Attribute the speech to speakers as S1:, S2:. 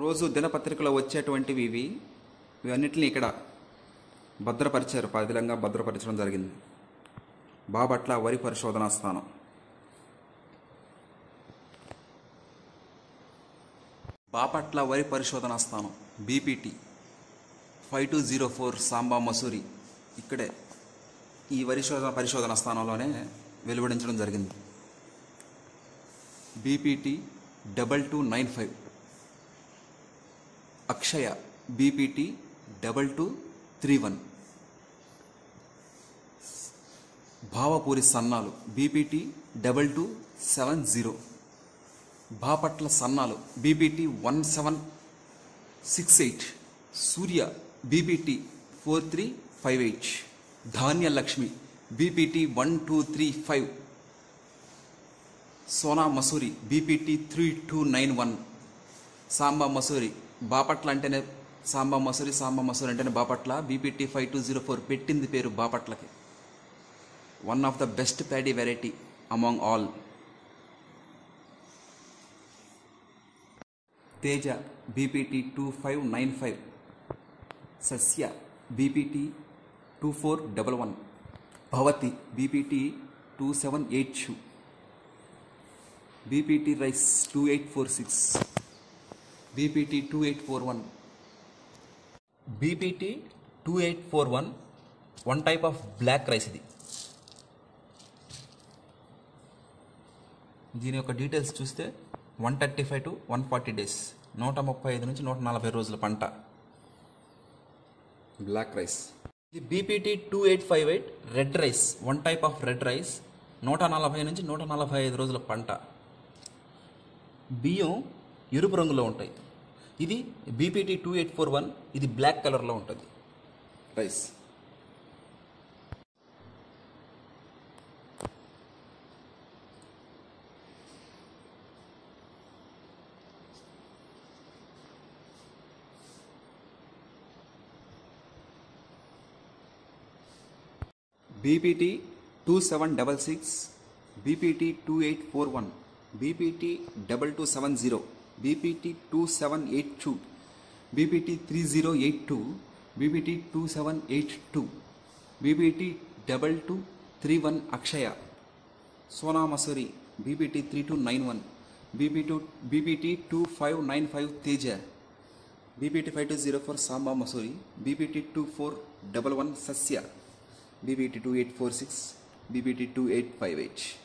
S1: రోజు దినపత్రికలో వచ్చేటువంటివి ఇవి ఇవన్నిటిని ఇక్కడ భద్రపరిచారు పదిలంగా భద్రపరచడం జరిగింది బాపట్ల వరి పరిశోధనా స్థానం బాపట్ల వరి పరిశోధనా స్థానం BPT five two zero four Samba Masuri ఇక్కడే ఈ వరి శోధన పరిశోధన స్థానంలోనే వెలువడించడం జరిగింది BPT double two nine five Akshaya BPT double two three one Bhavapuri సన్నాలు BPT double two seven zero Bapatla సన్నాలు BPT one seven six eight Surya BPT four three five eight Dhanyalakshmi BPT one two three five Sona Masuri BPT three two nine one Samba Masuri Bapatla అంటేనే సాంబా మసూరి సాంబా మసూరి అంటేనే Bapatla BPT five two zero four పెట్టింది పేరు బాపట్లకి one of the best paddy variety among all Teja BPT two five nine five Sasya BPT two four double one Bhavathi BPT two seven eight two BPT rice two eight four six BPT two eight four one BPT two eight four one one type of black rice ఇది దీని యొక్క details చూస్తే one thirty five to one forty days నూట ముప్పై ఐదు నుంచి నూట నలభై రోజుల పంట బ్లాక్ రైస్ ఇది BPT two eight five eight red rice one type of red rice నూట నలభై నుంచి నూట నలభై ఐదు రోజుల పంట బియ్యం ఎరుపు రంగులో ఉంటాయి ఇది BPT two eight four one ఇది బ్లాక్ కలర్లో ఉంటుంది rice BPT two seven double six BPT two eight four one BPT double two seven zero BPT two seven eight two BPT three zero eight two BPT two seven eight two BPT double two three one Akshaya Sona Masuri BPT three two nine one BP two BPT two five nine five Teja BPT five two zero four Samba Masuri BPT two four double one Sasya BPT two eight four six BPT two eight five eight